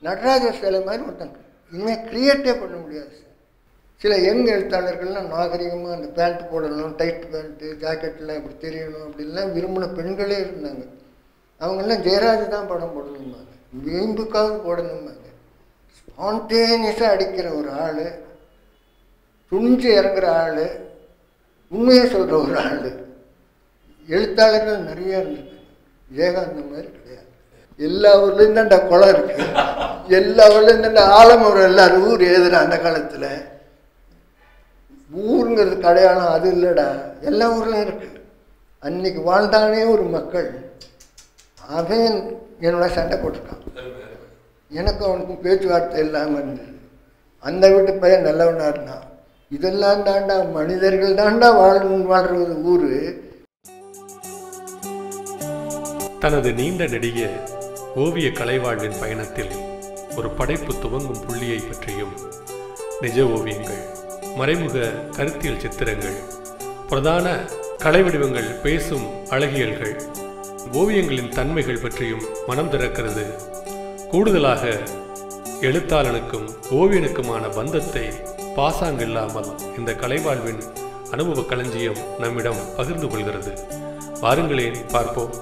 நடராஜர் சிலை மாதிரி ஒருத்தன் இனிமேல் க்ரியேட்டே பண்ண முடியாது சார் சில யங் எழுத்தாளர்கள்லாம் நாகரிகமாக அந்த பேண்ட் போடணும் டைட் பேண்ட்டு ஜாக்கெட்லாம் இப்படி தெரியணும் அப்படின்லாம் விரும்பின பெண்களே இருந்தாங்க அவங்கெல்லாம் ஜெயராஜ் தான் படம் போடணும்பாங்க வீம்புக்காக போடணும்பாங்க ஸ்பான்டேனியஸாக அடிக்கிற ஒரு ஆள் துணிஞ்சு இறங்குற ஆள் உண்மையை சொல்கிற ஒரு ஆள் எழுத்தாளர்கள் நிறைய இருந்திருக்கு விவேகானந்த மாதிரி கிடையாது எல்லா ஊர்லேயும் தான்டா குளம் இருக்கு எல்லா ஊர்லேயும் தான்டா ஆலமரம் எல்லாரும் ஊர் எழுதுற அந்த காலத்தில் ஊருங்கிறது கடையாளம் அது இல்லைடா எல்லா ஊர்லையும் இருக்கு அன்னைக்கு வாழ்ந்தானே ஒரு மக்கள் அவன் என்னோட சண்டை போட்டிருக்கான் எனக்கும் அவனுக்கும் பேச்சுவார்த்தை இல்லாமல் இருந்தது அந்த வீட்டு பையன் நல்லவனா இருந்தான் இதெல்லாம் தாண்டா மனிதர்கள் தாண்டா வாழ் வாழ்றது ஊர் தனது நீண்ட நெடிய ஓவிய கலைவாழ்வின் பயணத்தில் ஒரு படைப்பு துவங்கும் புள்ளியை பற்றியும் நிஜ ஓவியங்கள் மறைமுக கருத்தியல் சித்திரங்கள் பிரதான கலை வடிவங்கள் பேசும் அழகியல்கள் ஓவியங்களின் தன்மைகள் பற்றியும் மனம் திறக்கிறது கூடுதலாக எழுத்தாளனுக்கும் ஓவியனுக்குமான பந்தத்தை பாசாங்கில்லாமல் இந்த கலைவாழ்வின் அனுபவ களஞ்சியம் நம்மிடம் பகிர்ந்து கொள்கிறது வாருங்களேன் பார்ப்போம்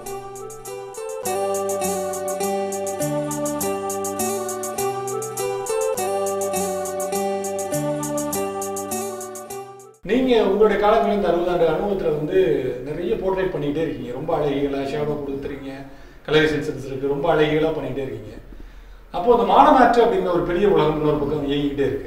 நீங்க உங்களுடைய காலங்களில் இந்த அறுபதாண்டு அனுபவத்துல வந்து நிறைய போர்ட்ரேட் பண்ணிக்கிட்டே இருக்கீங்க ரொம்ப அழகிகளா ஷேடோ கொடுத்துறீங்க கலரேஷன் சென்ஸ் இருக்கு ரொம்ப அழகிகளா பண்ணிக்கிட்டே இருக்கீங்க அப்போ அந்த மாடமாற்று அப்படிங்கிற ஒரு பெரிய உலகம் இன்னொரு பக்கம் இயங்கிக்கிட்டே இருக்கு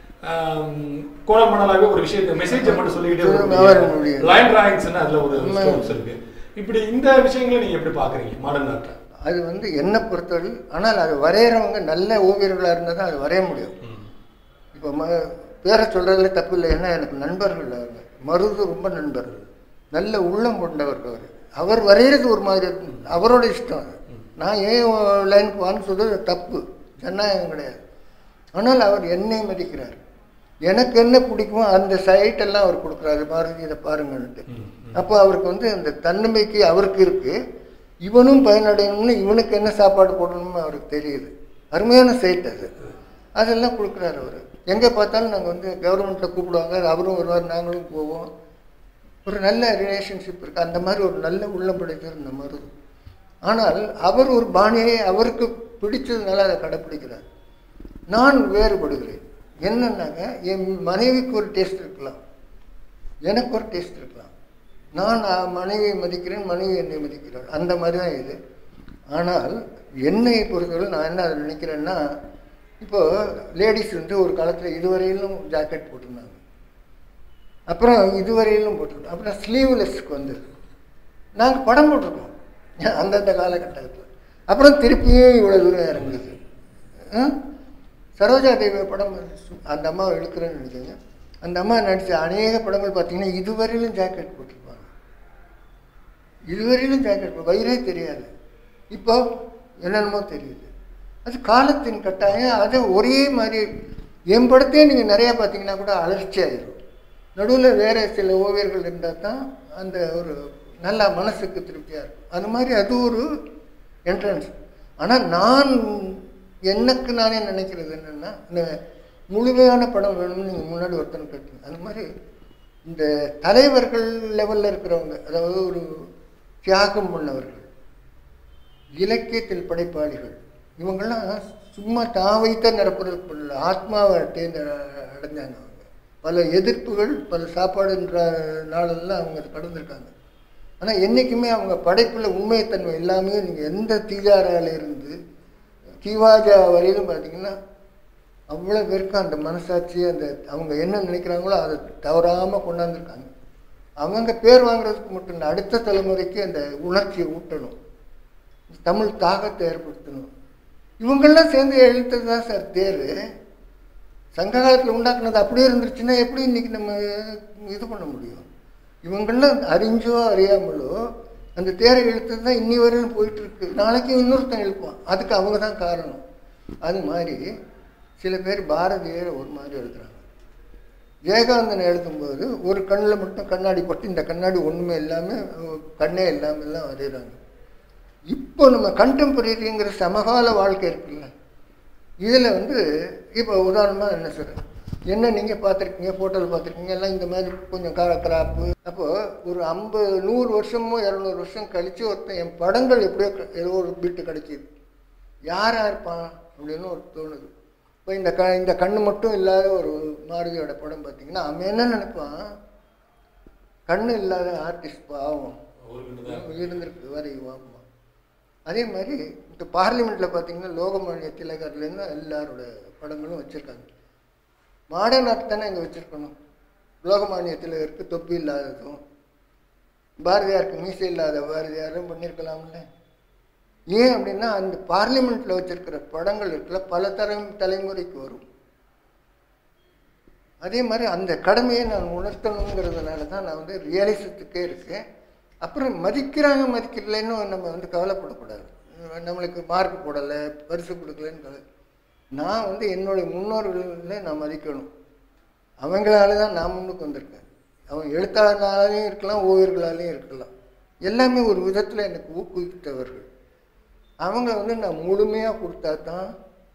கோலம் மணலாகவே ஒரு விஷயத்தை மெசேஜை மட்டும் சொல்லிக்கிட்டே வர முடியும். லைன் டிராயிங்ஸ்னு அதுல ஒரு ஸ்டோன்ஸ் இருக்கு இப்படி இந்த விஷயங்களை நீங்க எப்படி பாக்குறீங்க மாடர்ன் ஆர்ட்டை அது வந்து என்னை பொறுத்தவரை ஆனால் அது வரைகிறவங்க நல்ல ஓவியர்களாக இருந்தால் தான் அது வரைய முடியும் இப்போ ம பேரை சொல்கிறதுல தப்பு இல்லை ஏன்னா எனக்கு நண்பர்கள் அவங்க மருது ரொம்ப நண்பர்கள் நல்ல உள்ளம் கொண்டவர் அவர் அவர் வரைகிறது ஒரு மாதிரி இருக்கும். அவரோட இஷ்டம் அது நான் ஏன் லைனுக்கு வான்னு சொல்றது தப்பு ஜனநாயகம் கிடையாது ஆனால் அவர் என்னை மதிக்கிறார் எனக்கு என்ன பிடிக்குமோ அந்த சைட்டெல்லாம் அவர் கொடுக்குறாரு மாருதி இதை பாருங்கன்ட்டு அப்போ அவருக்கு வந்து அந்த தன்னம்பிக்கை அவருக்கு இருக்குது இவனும் பயனடையணும்னு இவனுக்கு என்ன சாப்பாடு போடணும்னு அவருக்கு தெரியுது அருமையான சைட் அது அதெல்லாம் கொடுக்குறாரு அவர் எங்கே பார்த்தாலும் நாங்கள் வந்து கவர்மெண்ட்டில் கூப்பிடுவாங்க அவரும் வருவார் நாங்களும் போவோம் ஒரு நல்ல ரிலேஷன்ஷிப் இருக்குது அந்த மாதிரி ஒரு நல்ல உள்ளம் படைத்தவர் இந்த மருது ஆனால் அவர் ஒரு பாணியை அவருக்கு பிடிச்சதுனால அதை கடைப்பிடிக்கிறார் நான் வேறுபடுகிறேன் என்னன்னாங்க என் மனைவிக்கு ஒரு டேஸ்ட் இருக்கலாம் எனக்கு ஒரு டேஸ்ட் இருக்கலாம் நான் அஹ், மனைவியை மதிக்கிறேன் மனைவி என்னை மதிக்கிறாள் அந்த மாதிரி தான் இது ஆனால் என்னை பொறுத்தவரை நான் என்ன அதை நினைக்கிறேன்னா இப்போ லேடிஸ் வந்து ஒரு காலத்தில் இதுவரையிலும் ஜாக்கெட் போட்டிருந்தாங்க அப்புறம் இதுவரையிலும் போட்டிருக்கோம் அப்புறம் ஸ்லீவ்லெஸ்க்கு வந்தது நாங்கள் படம் போட்டிருக்கோம் அந்தந்த காலகட்டத்தில் அப்புறம் திருப்பியும் இவ்வளோ தூரம் இறங்குது ஆ? சரோஜா தேவி படம் அந்த அம்மாவை இழுக்கிறேன்னு நினைக்கிறேங்க அந்த அம்மா நடித்த அநேக படங்கள் பார்த்தீங்கன்னா இதுவரையிலும் ஜாக்கெட் போட்டிருப்பாங்க இதுவரையிலும் ஜாக்கெட் போ- வயிறே தெரியாது இப்போ என்னென்னமோ தெரியுது அது காலத்தின் கட்டாயம் அது ஒரே மாதிரி என் படத்தையே நீங்கள் நிறையா பார்த்தீங்கன்னா கூட அலர்ச்சி ஆயிடும் நடுவில் வேறு சில ஓவியர்கள் இருந்தால் தான் அந்த ஒரு நல்லா மனசுக்கு திருப்தியாக இருக்கும் அது மாதிரி அது ஒரு என்ட்ரன்ஸ் ஆனால் நான் எனக்கு நானே நினைக்கிறது என்னென்னா இந்த முழுமையான படம் வேணும்னு நீங்கள் முன்னாடி ஒருத்தன் கேட்டீங்க அது மாதிரி இந்த தலைவர்கள் லெவலில் இருக்கிறவங்க அதாவது ஒரு தியாகம் பண்ணவர்கள் இலக்கியத்தில் படைப்பாளிகள் இவங்கெல்லாம் சும்மா தான் வைத்த நிரப்புறதுக்கு பண்ணல ஆத்மாவை தேர்ந்த அடைஞ்சாங்க அவங்க பல எதிர்ப்புகள் பல சாப்பாடுன்ற நாளெல்லாம் அவங்க அதை கடந்திருக்காங்க ஆனால் என்றைக்குமே அவங்க படைப்பில் உண்மைத்தன்மை எல்லாமே நீங்கள் எந்த தீஜாரால இருந்து தீவாஜா வரையிலும் பார்த்தீங்கன்னா அவ்வளோ பேருக்கும் அந்த மனசாட்சி அந்த அவங்க என்ன நினைக்கிறாங்களோ அதை தவறாமல் கொண்டாந்துருக்காங்க அவங்க பேர் வாங்குறதுக்கு மட்டும் இல்லை அடுத்த தலைமுறைக்கு அந்த உணர்ச்சியை ஊட்டணும் தமிழ் தாகத்தை ஏற்படுத்தணும் இவங்கெல்லாம் சேர்ந்து எழுத்தது தான் சார் தேர் சங்க காலத்தில் உண்டாக்குனது அப்படியே இருந்துருச்சுன்னா எப்படி இன்னைக்கு நம்ம இது பண்ண முடியும் இவங்கெல்லாம் அறிஞ்சோ அறியாமலோ அந்த தேரை இழுத்தது தான் இன்னி வரையிலும் போயிட்டு இருக்கு நாளைக்கு இன்னொருத்தன் எழுப்பான் அதுக்கு அவங்க தான் காரணம் அது மாதிரி சில பேர் பாரதியர் ஒரு மாதிரி எழுதுறாங்க விவேகானந்தன் எழுதும்போது ஒரு கண்ணில் மட்டும் கண்ணாடி போட்டு இந்த கண்ணாடி ஒன்றுமே இல்லாமல் கண்ணே இல்லாமல் எல்லாம் வரைகிறாங்க இப்போ நம்ம கண்டெம்பரரிங்கிற சமகால வாழ்க்கை இருக்குல்ல இதில் வந்து இப்போ உதாரணமாக என்ன சொல்கிறேன் என்ன நீங்கள் பார்த்துருக்கீங்க ஃபோட்டோவில் பார்த்துருக்கீங்க எல்லாம் இந்த மாதிரி கொஞ்சம் கா கிராப்பு அப்போது ஒரு ஐம்பது நூறு வருஷமோ இரநூறு வருஷம் கழித்து ஒருத்தன் என் படங்கள் எப்படியோ க- ஏதோ ஒரு பிட்டு கிடைக்கிது யாராக இருப்பான் அப்படின்னு ஒரு தோணுது இப்போ இந்த க இந்த கண்ணு மட்டும் இல்லாத ஒரு மாருதியோட படம் பார்த்தீங்கன்னா அவன் என்ன நினைப்பான் கண்ணு இல்லாத ஆர்டிஸ்ட் பாவம் அவருக்கு தான் இருந்திருக்கு வரைவாமா அதே மாதிரி இப்போ பார்லிமெண்ட்டில் பார்த்தீங்கன்னா லோகமானிய திலகர்லேருந்து எல்லாரோட படங்களும் வச்சுருக்காங்க மாடர்ன் ஆர்ட் தானே இங்கே வச்சுருக்கணும் லோகமானிய திலகருக்கு தொப்பி இல்லாததும் பாரதியாருக்கு மீசை இல்லாத பாரதியாரும் பண்ணியிருக்கலாம்ல ஏன் அப்படின்னா அந்த பார்லிமெண்ட்டில் வச்சிருக்கிற படங்கள் இருக்குல்ல பல தலை தலைமுறைக்கு வரும் அதே மாதிரி அந்த கடமையை நான் உணர்த்தணுங்கிறதுனால தான் நான் வந்து ரியலிசத்துக்கே இருக்கேன் அப்புறம் மதிக்கிறாங்க மதிக்கலைன்னு நம்ம வந்து கவலைப்படக்கூடாது நம்மளுக்கு மார்க் போடலை பரிசு கொடுக்கலன்னு கவலை நான் வந்து என்னுடைய முன்னோர்களை நான் மதிக்கணும் அவங்களால தான் நான் முன்னுக்கு வந்திருக்கேன் அவன் எழுத்தாளர்களாலையும் இருக்கலாம் ஓவியர்களாலையும் இருக்கலாம் எல்லாமே ஒரு விதத்தில் எனக்கு ஊக்குவித்தவர்கள் அவங்க வந்து நான் முழுமையாக கொடுத்தா தான்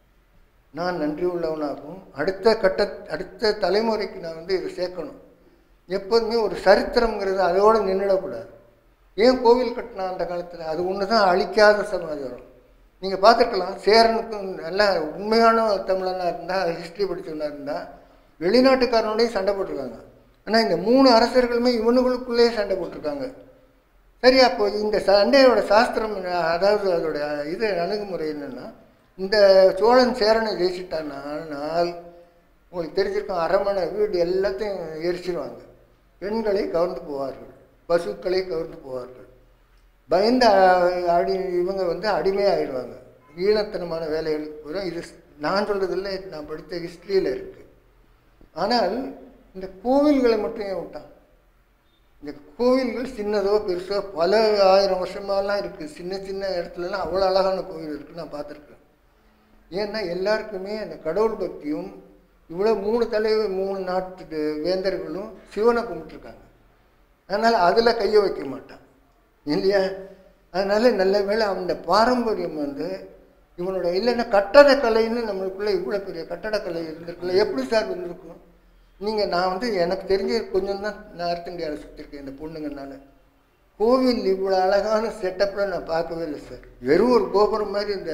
நான் நன்றி உள்ளவனாகவும் அடுத்த கட்ட அடுத்த தலைமுறைக்கு நான் வந்து இதை சேர்க்கணும் எப்போதுமே ஒரு சரித்திரங்கிறது அதோடு நின்றுடக்கூடாது ஏன் கோவில் கட்டினா அந்த காலத்தில் அது ஒன்று தான் அழிக்காத சமாச்சாரம் நீங்கள் பார்த்துருக்கலாம் சேரனுக்கும் நல்ல உண்மையான தமிழனாக இருந்தால் ஹிஸ்ட்ரி படித்தவனாக இருந்தால் வெளிநாட்டுக்காரனோடய சண்டை போட்டிருக்காங்க ஆனால் இந்த மூணு அரசர்களுமே இவனுங்களுக்குள்ளேயே சண்டை போட்டிருக்காங்க சரி அப்போ இந்த சண்டையோட சாஸ்திரம் என்ன? அதாவது அதோட இது அணுகுமுறை என்னென்னா இந்த சோழன் சேரனை ஜெயிச்சிட்டானால் உங்களுக்கு தெரிஞ்சிருக்கும் அரமனை வீடு எல்லாத்தையும் எரிச்சிருவாங்க பெண்களை கவர்ந்து போவார்கள் பசுக்களை கவர்ந்து போவார்கள் பயந்த அ- அடி இவங்க வந்து அடிமையாகிடுவாங்க ஈனத்தனமான வேலைகளுக்கு போகிறோம் இது நான் சொல்கிறதில்ல நான் படித்த ஹிஸ்ட்ரியில் இருக்குது ஆனால் இந்த கோவில்களை மட்டும் ஏன் விட்டான் இந்த கோவில்கள் சின்னதோ பெருசோ பல ஆயிரம் வருஷமாலாம் இருக்குது சின்ன சின்ன இடத்துலலாம் அவ்வளோ அழகான கோவில் இருக்குது நான் பார்த்துருக்கேன் ஏன்னா எல்லாருக்குமே அந்த கடவுள் பக்தியும் இவ்வளோ மூணு தலைவர் மூணு நாட்டு வேந்தர்களும் சிவனை கும்பிட்டுருக்காங்க அதனால் அதில் கையை வைக்க மாட்டான் இல்லையா அதனால நல்ல வேளை அந்த பாரம்பரியம் வந்து இவனோட இல்லைன்னா கட்டடக்கலைன்னு நம்மளுக்குள்ள இவ்வளோ பெரிய கட்டடக்கலை இருந்திருக்குல்ல எப்படி சார் வந்திருக்கும் நீங்கள் நான் வந்து எனக்கு தெரிஞ்ச கொஞ்சம் தான் நார்த் இந்தியாவில் சுற்றிருக்கேன் இந்த பொண்ணுங்கனால கோவில் இவ்வளோ அழகான செட்டப்பில் நான் பார்க்கவே இல்லை சார் வெறும் ஒரு கோபுரம் மாதிரி இந்த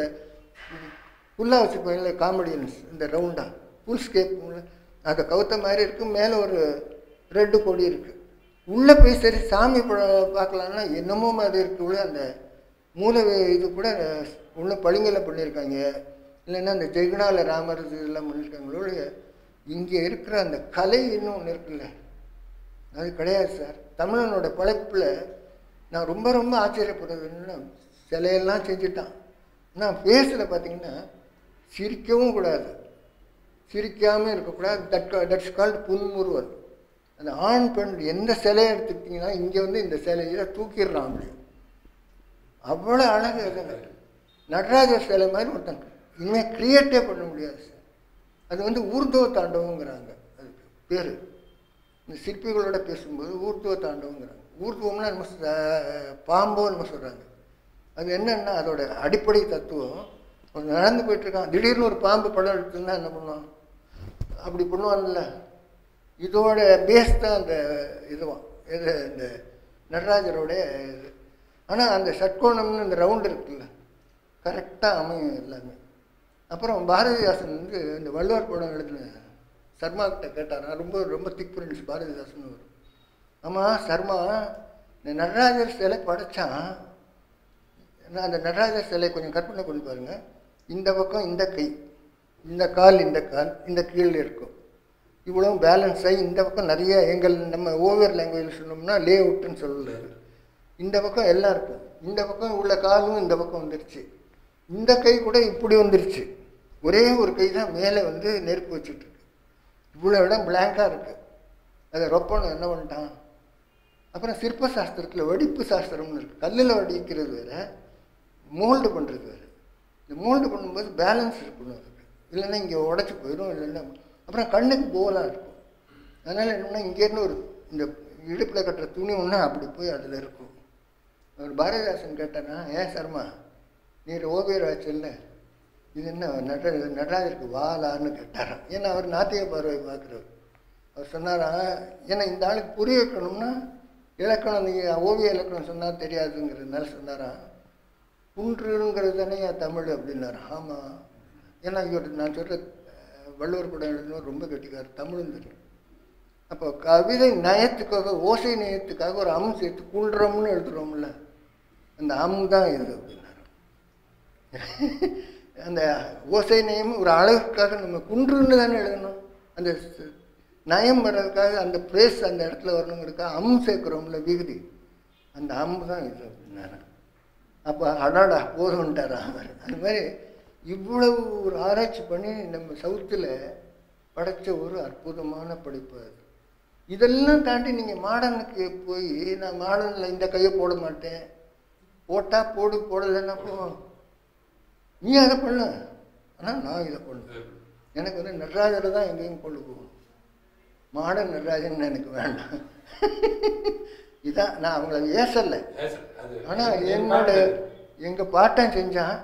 ஃபுல்லாக வச்சுருப்பாங்கல்ல காமெடியன்ஸ் இந்த ரவுண்டாக ஃபுல் ஸ்கேப் அதை கவுத்த மாதிரி இருக்குது மேலே ஒரு ரெட்டு கொடி இருக்குது உள்ளே போய் சரி சாமி படம் பார்க்கலான்னா என்னமோ மாதிரி இருக்கு உள்ள அந்த மூல இது கூட உள்ள பளிங்கல பண்ணியிருக்காங்க இல்லைன்னா அந்த ஜெகனால ராமர் இதெல்லாம் பண்ணியிருக்காங்களோ இங்கே இருக்கிற அந்த கலை இன்னும் ஒன்று இருக்குல்ல அது கிடையாது சார் தமிழனோட படைப்பில் நான் ரொம்ப ரொம்ப ஆச்சரியப்படுறது என்னன்னா சிலையெல்லாம் செஞ்சுட்டான் ஆனால் ஃபேஸில் பார்த்தீங்கன்னா சிரிக்கவும் கூடாது சிரிக்காமல் இருக்கக்கூடாது தட் தட்ஸ் கால்டு புன்முறுவல் அந்த ஆண் பெண் எந்த சிலையை எடுத்துக்கிட்டிங்கன்னா இங்கே வந்து இந்த சிலையில தூக்கிடுறான் அப்படி அவ்வளோ அழகு அதுங்க நடராஜர் சிலை மாதிரி ஒருத்தன் இனிமேல் கிரியேட்டே பண்ண முடியாது சார் அது வந்து ஊர்துவ தாண்டவங்கிறாங்க அதுக்கு பேர் இந்த சிற்பிகளோட பேசும்போது ஊர்துவ தாண்டவங்கிறாங்க ஊர்துவம்னா நம்ம ச- பாம்போ நம்ம சொல்கிறாங்க அது என்னன்னா அதோட அடிப்படை தத்துவம் ஒரு நடந்து போயிட்டு இருக்கான் திடீர்னு ஒரு பாம்பு படம் எடுத்துன்னா என்ன பண்ணுவான் அப்படி பண்ணுவான்ல இதோட பேஸ் தான் அந்த இதுவான் இது இந்த நடராஜரோட இது ஆனால் அந்த ஷட்கோணம்னு இந்த ரவுண்ட் இருக்குல்ல கரெக்டாக அமையும் எல்லாமே அப்புறம் பாரதிதாசன் வந்து இந்த வள்ளுவர் படம் எழுதின சர்மா கிட்ட கேட்டார் நான் ரொம்ப ரொம்ப திக் ஃப்ரெண்ட்ஸ் பாரதிதாசன் வரும் ஆமாம் சர்மா இந்த நடராஜர் சிலை படைச்சான் நான் அந்த நடராஜர் சிலை கொஞ்சம் கற்பனை பண்ணி பாருங்க இந்த பக்கம் இந்த கை இந்த கால் இந்த கால் இந்த கீழ் இருக்கும் இவ்வளோ பேலன்ஸ் ஆகி இந்த பக்கம் நிறைய எங்கள் நம்ம ஓவர் லாங்குவேஜ் சொன்னோம்னா லே அவுட்டுன்னு சொல்லல இந்த பக்கம் எல்லாம் இருக்கும் இந்த பக்கம் உள்ள காலும் இந்த பக்கம் வந்துருச்சு இந்த கை கூட இப்படி வந்துருச்சு ஒரே ஒரு கை தான் மேலே வந்து நெருப்பு வச்சுட்டு இருக்கு இவ்வளோ இடம் பிளாங்காக இருக்குது அதை ரொப்பணும் என்ன பண்ணிட்டான் அப்புறம் சிற்ப சாஸ்திரத்தில் வடிப்பு சாஸ்திரம்னு இருக்குது கல்லில் வடிக்கிறது வேறு மோல்டு பண்ணுறது வேறு இந்த மோல்டு பண்ணும்போது பேலன்ஸ் இருக்கணும் அதுக்கு இல்லைன்னா இங்கே உடச்சி போயிடும் இல்லைன்னா அப்புறம் கண்ணுக்கு போலாக இருக்கும் அதனால் என்னன்னா இங்கேருந்து ஒரு இந்த இடுப்பில் கட்டுற துணி ஒன்றா அப்படி போய் அதில் இருக்கும் ஒரு பாரதிதாசன் கேட்டானா ஏன் சர்மா நீர் ஓவியர் ஆச்சு இல்லை இது என்ன நட நடராஜருக்கு வாலான்னு கேட்டாராம் ஏன்னா அவர் நாத்திக பார்வை பார்க்குறவர் அவர் சொன்னாராம் ஏன்னா இந்த ஆளுக்கு புரிய வைக்கணும்னா இலக்கணம் நீங்கள் ஓவிய இலக்கணம் சொன்னால் தெரியாதுங்கிறதுனால சொன்னாராம் குன்றுங்கிறது தானே தமிழ் அப்படின்னாரு ஆமாம் ஏன்னா இவர் நான் சொல்கிற வள்ளுவர் படம் எழுதினவர் ரொம்ப கெட்டிக்கார் தமிழும் தெரியும் அப்போ கவிதை நயத்துக்காக ஓசை நயத்துக்காக ஒரு அம் சேர்த்து குன்றம்னு எழுதுறோம்ல அந்த அம் தான் இது அப்படின்னாரு அந்த ஓசை நயம் ஒரு அழகுக்காக நம்ம குன்றுன்னு தானே எழுதணும் அந்த ஸ்- நயம் வர்றதுக்காக அந்த பிரேஸ் அந்த இடத்துல வரணுங்கிறதுக்காக அம் சேர்க்குறோம்ல விகுதி அந்த அம் தான் இது அப்படின்னாரு அப்போ அடாடா போதும்ட்டாரா அவர் அது மாதிரி இவ்வளவு ஒரு ஆராய்ச்சி பண்ணி நம்ம சவுத்தில் படைச்ச ஒரு அற்புதமான படைப்பு அது இதெல்லாம் தாண்டி நீங்கள் மாடர்னுக்கு போய் நான் மாடர்னில் இந்த கையை போட மாட்டேன் போட்டால் போடு போடலைன்னா போ நீ அதை பண்ணு ஆனால் நான் இதை பண்ணு எனக்கு வந்து நடராஜரை தான் எங்கேயும் கொண்டு போகணும் மாடர்ன் நடராஜன் எனக்கு வேண்டாம் இதான் நான் அவங்கள ஏசலை ஆனால் என்னோட எங்கள் பாட்டன் செஞ்சான்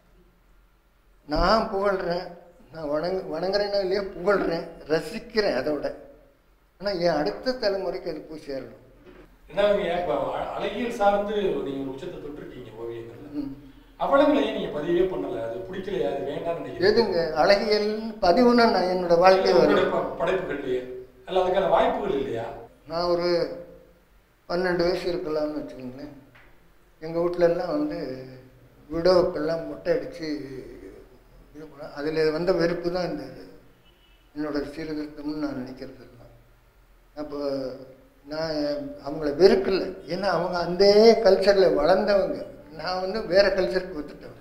நான் புகழ்கிறேன் நான் வணங்க வணங்குறேன்னா இல்லையா புகழ்கிறேன் ரசிக்கிறேன் அதோட ஆனால் என் அடுத்த தலைமுறைக்கு அது போய் சேரணும் என்னங்க இப்ப அ- அழகியல் சார்ந்து நீங்க ஒரு உச்சத்தை தொட்டிருக்கீங்க ஓவியங்கள்ல ம். அவலங்களையும் நீங்க பதிவே பண்ணல அது பிடிக்கலையா அது வேண்டாம்னு நினைக்கிறேன் எதுங்க அழகியல் பதிவுன்னா நான் என்னோட வாழ்க்கை உங்களுடைய வரும் ப- படைப்புகள்லயே அல்ல அதுக்கான வாய்ப்புகள் இல்லையா நான் ஒரு பன்னெண்டு வயசு இருக்கலாம்னு வச்சுக்கோங்களேன் எங்கள் வீட்டிலலாம் வந்து விடோவுக்கெல்லாம் மொட்டை அடித்து இது பண்ண அதில் வந்த வெறுப்பு தான் இந்த என்னோட சீர்திருத்தம்னு நான் நினைக்கிறது எல்லாம் அப்போ நான் அவங்கள வெறுக்கல ஏன்னா அவங்க அந்த கல்ச்சரில் வளர்ந்தவங்க நான் வந்து வேறு கல்ச்சருக்கு வந்துட்டேன்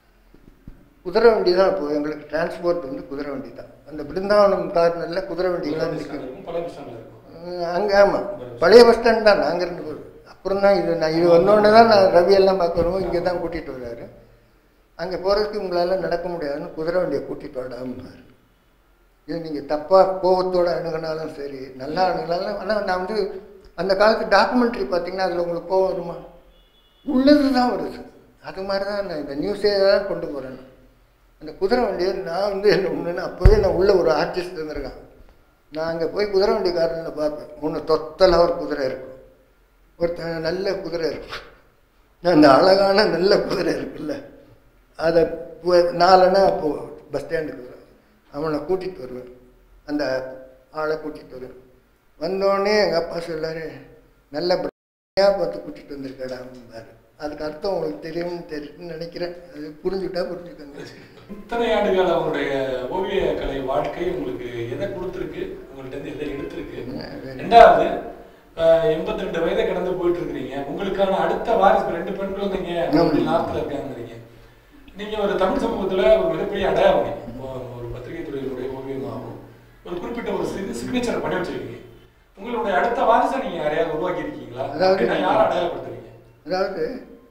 குதிரை வண்டி தான் இப்போ எங்களுக்கு டிரான்ஸ்போர்ட் வந்து குதிரை வண்டி தான் அந்த பிருந்தாவனம் கார்னரில் குதிரை வண்டிலாம் நிற்கும் இருக்கும் பல விஷயங்கள் இருக்கும் அங்கே ஆமாம் பழைய பஸ் ஸ்டாண்ட் தான் நாங்கள் இருந்து போகிறது அப்புறம் தான் இது நான் இது வந்தோடனே தான் நான் ரவியெல்லாம் பார்க்க வருவோம் இங்கே தான் கூட்டிகிட்டு வர்றாரு அங்கே போகிறதுக்கு உங்களால் நடக்க முடியாதுன்னு குதிரை வண்டியை கூட்டிகிட்டு வராமல் இது நீங்கள் தப்பாக கோபத்தோடு அணுகுனாலும் சரி நல்லா அணுகுனாலும் ஆனால் நான் வந்து அந்த காலத்து டாக்குமெண்ட்ரி பார்த்தீங்கன்னா அதில் உங்களுக்கு கோவம் வருமா உள்ளது தான் வருது அது மாதிரி தான் நான் இந்த நியூஸே தான் கொண்டு போகிறேன் அந்த குதிரை வண்டியை நான் வந்து என்ன ஒன்றுன்னு அப்போவே நான் உள்ள ஒரு ஆர்டிஸ்ட் இருந்திருக்கான் நான் அங்கே போய் குதிரை வண்டிக்காரனில் பார்ப்பேன் ஒன்று தொத்தலாக ஒரு குதிரை இருக்கும் ஒருத்தன் நல்ல குதிரை இருக்கும் அந்த அழகான நல்ல குதிரை இருக்குல்ல அதை பு- நாலனா அப்போ பஸ் ஸ்டாண்டுக்கு வருவேன் அவனை கூட்டிகிட்டு வருவேன் அந்த ஆளை கூட்டிகிட்டு வருவேன் வந்தோடனே எங்கள் அப்பா சொல்லாரு நல்ல பிரச்சனையாக பார்த்து கூட்டிகிட்டு வந்திருக்கடாம்பாரு அதுக்கு அர்த்தம் உங்களுக்கு தெரியும்னு தெரியும்னு நினைக்கிறேன் அது புரிஞ்சுட்டா புரிஞ்சுக்கோங்க இத்தனை ஆண்டுகால உங்களுடைய ஓவிய கலை வாழ்க்கை உங்களுக்கு எதை கொடுத்துருக்கு உங்கள்ட்ட இருந்து எதை எடுத்திருக்கு ரெண்டாவது எண்பத்தி ரெண்டு வயதை கடந்து போயிட்டு இருக்கிறீங்க உங்களுக்கான அடுத்த வாரிசு இப்ப ரெண்டு பெண் குழந்தைங்க அப்படி நார்த்தில் இருக்காங்கிறீங்க நீங்க ஒரு தமிழ் சமூகத்துல ஒரு மிகப்பெரிய அடையாளம் நீங்க. ஒ- ஒரு பத்திரிகை துறையினுடைய ஓவியமாகவும் ஒரு குறிப்பிட்ட ஒரு சிக்னேச்சர் பண்ணி வச்சிருக்கீங்க உங்களுடைய அடுத்த வாரிசை நீங்க யாரையாவது உருவாக்கி இருக்கீங்களா அதாவது- அப்படின்னா யாரை அடையாளப்படுத்துறீங்க அதாவது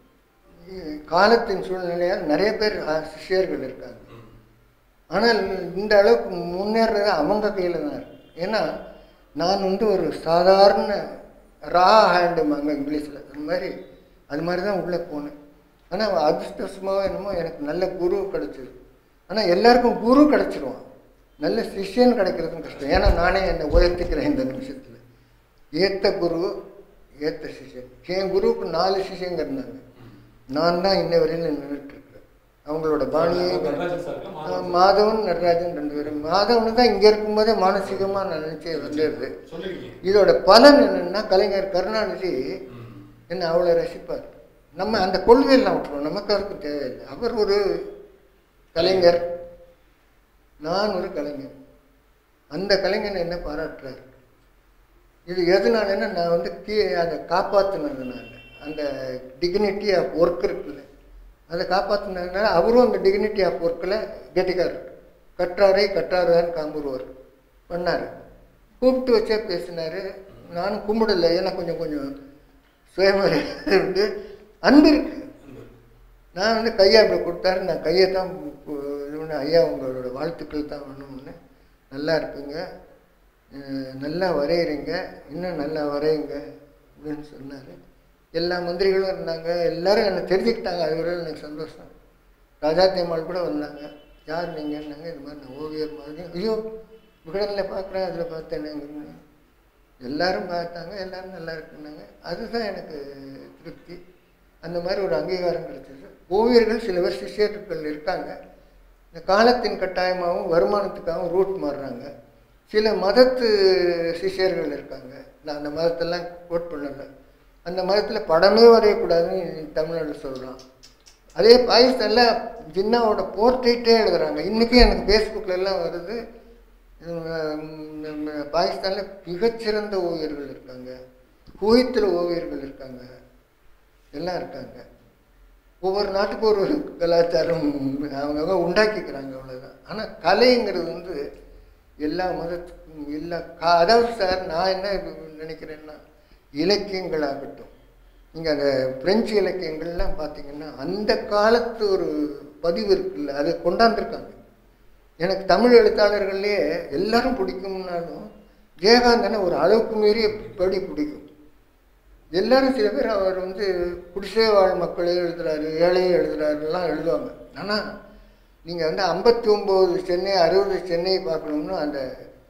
இ- காலத்தின் சூழ்நிலையால் நிறைய பேர் ஆ, சிஷ்யர்கள் இருக்காங்க ம். ஆனால் இந்த அளவுக்கு முன்னேறது அவங்க கையில் தான் இருக்கு ஏன்னா நான் வந்து ஒரு சாதாரண ரா ஹேண்டுமாங்க இங்கிலீஷில் அது மாதிரி அது மாதிரி தான் உள்ளே போனேன் ஆனால் அதிர்ஷ்டவசமாக என்னமோ எனக்கு நல்ல குரு கிடச்சிது ஆனால் எல்லாருக்கும் குரு கிடச்சிருவான் நல்ல சிஷ்யன் கிடைக்கிறதும் கஷ்டம் ஏன்னா நானே என்னை உயர்த்திக்கிறேன் இந்த நிமிஷத்தில் ஏத்த குரு ஏத்த சிஷ்யன் என் குருவுக்கு நாலு சிஷ்யங்க இருந்தாங்க நான் தான் இன்ன வரையில் நின்றுட்டு இருக்கிறேன் அவங்களோட பாணியே நடராஜன் சாருக்கு ஆ, மாதவன் மாதவன் நடராஜன் ரெண்டு பேரும் மாதவன் தான் இங்கே இருக்கும்போதே மானசீகமாக நான் நினச்சி வந்துடுது சொல்லிருக்கீங்க இதோட பலன் என்னன்னா கலைஞர் கருணாநிதி ம். என்னை அவ்வளோ ரசிப்பார் நம்ம அந்த கொள்கையெல்லாம் விட்டுருவோம் நமக்கு அவருக்கு தேவையில்லை அவர் ஒரு கலைஞர் நான் ஒரு கலைஞர் அந்த கலைஞனை என்ன பாராட்டுறார் இது எதனாலன்னா நான் வந்து கீ அதை காப்பாற்றினதுனால அந்த டிக்னிட்டி ஆஃப் ஒர்க் இருக்குல்ல அதை காப்பாற்றினதுனால அவரும் அந்த டிக்னிட்டி ஆஃப் ஒர்க்கில் கெட்டிக்காரர் கற்றாரை கற்றாருதான் காம்புருவர் பண்ணார் கூப்பிட்டு வச்சே பேசினார் நானும் கும்பிடல ஏன்னா கொஞ்சம் கொஞ்சம் சுயமரியாதை உண்டு அன்பு இருக்கு நான் வந்து கையை அப்படி கொடுத்தாரு நான் கையை தான் கு- இது பண்ண ஐயா உங்களோட வாழ்த்துக்கள் தான் வேணும்னு நல்லா இருப்பீங்க அஹ் நல்லா வரைகிறீங்க இன்னும் நல்லா வரையுங்க அப்படின்னு சொன்னார் எல்லா மந்திரிகளும் இருந்தாங்க எல்லாரும் என்னை தெரிஞ்சுக்கிட்டாங்க அது வரையும் எனக்கு சந்தோஷம் ராஜாத்தி அம்மாள் கூட வந்தாங்க யார் நீங்கன்னாங்க இது மாதிரி நான் ஓவியர் மாதிரி ஐயோ விகடனில் பார்க்குறேன் அதில் பார்த்தேன் எல்லாரும் பார்த்தாங்க எல்லாரும் நல்லா இருக்குன்னாங்க அதுதான் எனக்கு திருப்தி அந்த மாதிரி ஒரு அங்கீகாரம் கிடைச்சது ஓவியர்கள் சில பேர் சிஷியர்கள் இருக்காங்க இந்த காலத்தின் கட்டாயமாகவும் வருமானத்துக்காகவும் ரூட் மாறுறாங்க சில மதத்து சிஷியர்கள் இருக்காங்க நான் அந்த மதத்தெல்லாம் கோட் பண்ணலை அந்த மதத்தில் படமே வரையக்கூடாதுன்னு தமிழ்நாட்டில் சொல்கிறான் அதே பாகிஸ்தானில் ஜின்னாவோட போர்ட்ரேட்டே எழுதுறாங்க இன்றைக்கும் எனக்கு ஃபேஸ்புக்கில் எல்லாம் வருது பாகிஸ்தானில் மிகச்சிறந்த ஓவியர்கள் இருக்காங்க குவைத்தில் ஓவியர்கள் இருக்காங்க எல்லாம் இருக்காங்க ஒவ்வொரு நாட்டுக்கு ஒரு கலாச்சாரம் அவங்க உண்டாக்கிக்கிறாங்க அவ்வளோதான் ஆனால் கலைங்கிறது வந்து எல்லா மதத்துக்கும் எல்லா கா அதாவது சார் நான் என்ன இது நினைக்கிறேன்னா இலக்கியங்களாகட்டும் நீங்கள் அந்த பிரெஞ்சு இலக்கியங்கள்லாம் பார்த்தீங்கன்னா அந்த காலத்து ஒரு பதிவு இருக்குல்ல அதை கொண்டாந்துருக்காங்க எனக்கு தமிழ் எழுத்தாளர்கள்லேயே எல்லாரும் பிடிக்கும்னாலும் ஜெயகாந்தனை ஒரு அளவுக்கு மீறிய படி பிடிக்கும் எல்லாரும் சில பேர் அவர் வந்து குடிசை வாழ் மக்களே எழுதுறாரு ஏழையே எழுதுறாருலாம் எழுதுவாங்க ஆனால் நீங்கள் வந்து ஐம்பத்தி ஒம்பது சென்னை அறுபது சென்னை பார்க்கணும்னா அந்த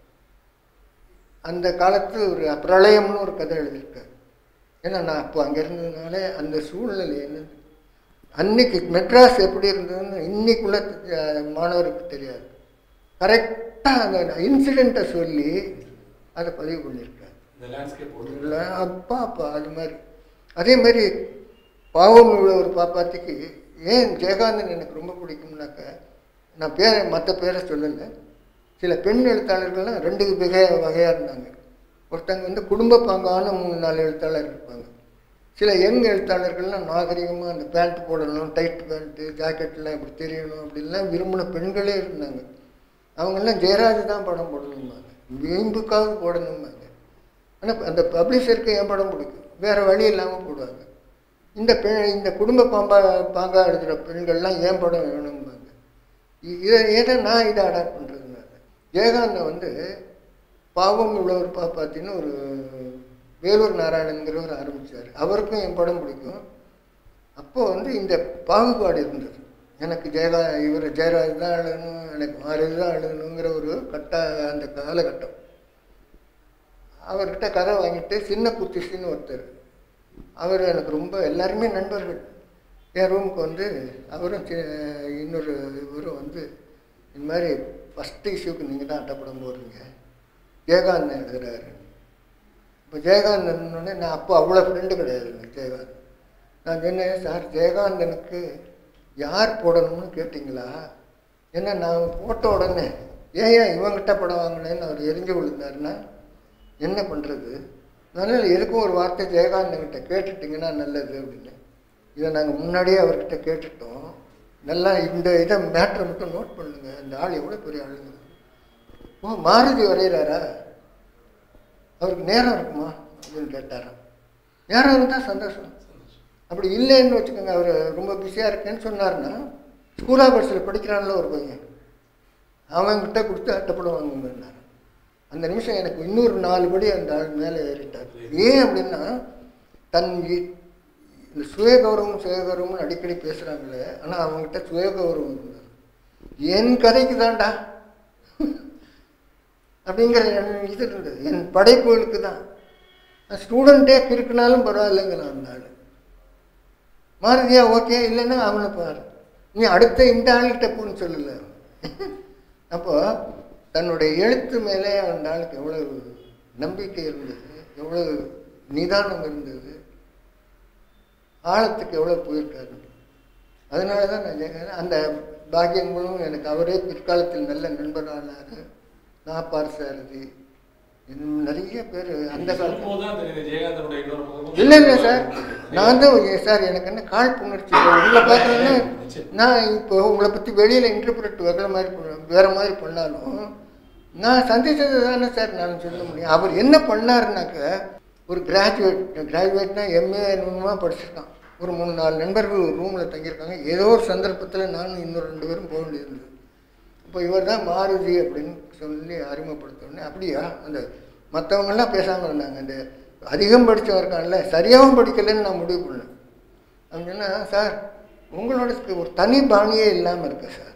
அந்த காலத்து ஒரு பிரளயம்னு ஒரு கதை எழுதியிருக்காரு ஏன்னா நான் அப்போ அங்கே இருந்ததுனால அந்த சூழ்நிலை என்ன அன்னைக்கு மெட்ராஸ் எப்படி இருந்ததுன்னு இன்னைக்குள்ள அஹ், மாணவருக்கு தெரியாது கரெக்டாக அந்த இன்சிடெண்ட்டை சொல்லி அதை பதிவு பண்ணியிருக்காரு இந்த லேண்ட்ஸ்கேப் இல்லை அப்பா அப்பா அது மாதிரி அதே மாதிரி பாவம் உள்ள ஒரு பாப்பாத்திக்கு ஏன் ஜெயகாந்தன் எனக்கு ரொம்ப பிடிக்கும்னாக்க நான் பேரை மற்ற பேரை சொல்லலை சில பெண் எழுத்தாளர்கள்லாம் ரெண்டு வகை வகையாக இருந்தாங்க ஒருத்தங்க வந்து குடும்ப பாங்கான மூணு நாலு எழுத்தாளர் இருப்பாங்க சில யங் எழுத்தாளர்கள்லாம் நாகரிகமாக அந்த பேண்ட் போடணும் டைட் பேண்ட்டு ஜாக்கெட்லாம் இப்படி தெரியணும் அப்படின்லாம் விரும்பின பெண்களே இருந்தாங்க அவங்கெல்லாம் ஜெயராஜ் தான் படம் போடணும்பாங்க வீம்புக்காக போடணும்பாங்க ஆனால் அந்த பப்ளிஷருக்கு என் படம் பிடிக்கும் வேறு வழி இல்லாமல் போடுவாங்க இந்த பெ இந்த குடும்ப பாம்பா பாங்கா எழுதுகிற பெண்கள்லாம் ஏன் படம் வேணும்பாங்க இ- இதை ஏன்னா நான் இதை அடாப்ட் பண்ணுறதுனால ஜெயகாந்தன் வந்து பாவம் உள்ளவர் பாப்பாத்தின்னு ஒரு வேலூர் நாராயணங்கிறவர் ஆரம்பித்தார் அவருக்கும் என் படம் பிடிக்கும் அப்போது வந்து இந்த பாகுபாடு இருந்தது எனக்கு ஜெயகா இவர் ஜெயராஜ் தான் எழுதணும் எனக்கு மாறு தான் எழுதணுங்கிற ஒரு கட்ட அந்த காலகட்டம் அவர்கிட்ட கதை வாங்கிட்டு சின்ன குத்திசின்னு ஒருத்தர் அவர் எனக்கு ரொம்ப எல்லாருமே நண்பர்கள் என் ரூமுக்கு வந்து அவரும் சி- இன்னொரு இவரும் வந்து இந்த மாதிரி ஃபஸ்ட்டு இஷ்யூக்கு நீங்கள் தான் அட்டைப்படம் போடுறீங்க ஜெயகாந்தன் எழுதுறாரு இப்போ ஜெயகாந்தன் நான் அப்போ அவ்வளோ ஃப்ரெண்டு கிடையாது எனக்கு ஜெயகாந்தன் நான் சொன்னேன் சார் ஜெயகாந்தனுக்கு யார் போடணும்னு கேட்டிங்களா ஏன்னா நான் போட்ட உடனே ஏன் ஏன் இவங்கிட்ட படம் வாங்கினேன்னு அவர் எரிஞ்சு விழுந்தாருன்னா என்ன பண்ணுறது அதனால் எதுக்கும் ஒரு வார்த்தை ஜெயகாந்தன்கிட்ட கேட்டுட்டிங்கன்னா நல்லது அப்படின்னு இதை நாங்கள் முன்னாடியே அவர்கிட்ட கேட்டுட்டோம் நல்லா இந்த இதை மேட்ரை மட்டும் நோட் பண்ணுங்க இந்த ஆள் எவ்வளோ பெரிய ஆளுங்க ஓ மாருதி வரைகிறாரா அவருக்கு நேரம் இருக்குமா அப்படின்னு கேட்டாராம் நேரம் இருந்தால் சந்தோஷம் அப்படி இல்லைன்னு வச்சுக்கோங்க அவர் ரொம்ப பிஸியாக இருக்கேன்னு சொன்னார்னா ஸ்கூலா பஸ்ஸில் படிக்கிறான்ல ஒரு பையன் அவன்கிட்ட கொடுத்து அட்டைப்படம் வாங்குங்கன்னாரு அந்த நிமிஷம் எனக்கு இன்னொரு நாலு படி அந்த ஆள் மேலே ஏறிட்டார் ஏன் அப்படின்னா தன் இ- இந்த சுயகௌரவம் சுயகௌரவம்னு அடிக்கடி பேசுகிறாங்களே ஆனால் அவங்ககிட்ட சுயகௌரவம் இருந்தது என் கதைக்கு தான்டா அப்படிங்கிற என் இது இருந்தது என் படைப்புகளுக்கு தான் ஸ்டூடெண்ட்டே கிறுக்குனாலும் பரவாயில்லைங்கிறான் அந்த ஆள் மாருதியா ஓகே இல்லைன்னா அவனை பாரு நீ அடுத்த இந்த ஆள்கிட்ட போன்னு சொல்லல அப்போ தன்னுடைய எழுத்து மேலே அந்த ஆளுக்கு எவ்வளவு நம்பிக்கை இருந்தது எவ்வளவு நிதானம் இருந்தது ஆழத்துக்கு எவ்வளோ போயிருக்காரு அதனால தான் நான் ஜெயகாந்தன் அந்த பாக்கியங்களும் எனக்கு அவரே பிற்காலத்தில் நல்ல நண்பரானார் நாப்பார் சாரதி இன்னும் நிறைய பேர் அந்த காலத்தில் சொல்லும்போது தான் தெரியுது ஜெயகாந்தனுடைய இன்னொரு முகமும் இல்லை இல்லை சார் நான் தான் ஏ- சார் எனக்கு என்ன கால் புணர்ச்சி இப்போ உங்களை பார்க்குறேன்னா நான் இப்போ உங்களை பற்றி வெளியில் இன்டர்பிரட் வேற மாதிரி பண்ண- வேற மாதிரி பண்ணாலும் நான் சந்திச்சது தானே சார் நான் சொல்ல முடியும் அவர் என்ன பண்ணாருனாக்க ஒரு கிராஜுவேட் கிராஜுவேட்னா எம்ஏ என்னமா படிச்சிருக்கான் ஒரு மூணு நாலு நண்பர்கள் ஒரு ரூமில் தங்கியிருக்காங்க ஏதோ ஒரு சந்தர்ப்பத்தில் நானும் இன்னொரு ரெண்டு பேரும் போக வேண்டியிருந்தது இப்போ இவர் தான் மாருதி அப்படின்னு சொல்லி அறிமுகப்படுத்தோடனே அப்படியா அந்த மற்றவங்கெல்லாம் பேசாமல் இருந்தாங்க அந்த அதிகம் படித்தவன் இருக்கான்ல சரியாகவும் படிக்கலைன்னு நான் முடிவு பண்ணேன் அப்படின்னா சார் உங்களோட ஒரு தனி பாணியே இல்லாமல் இருக்கு சார்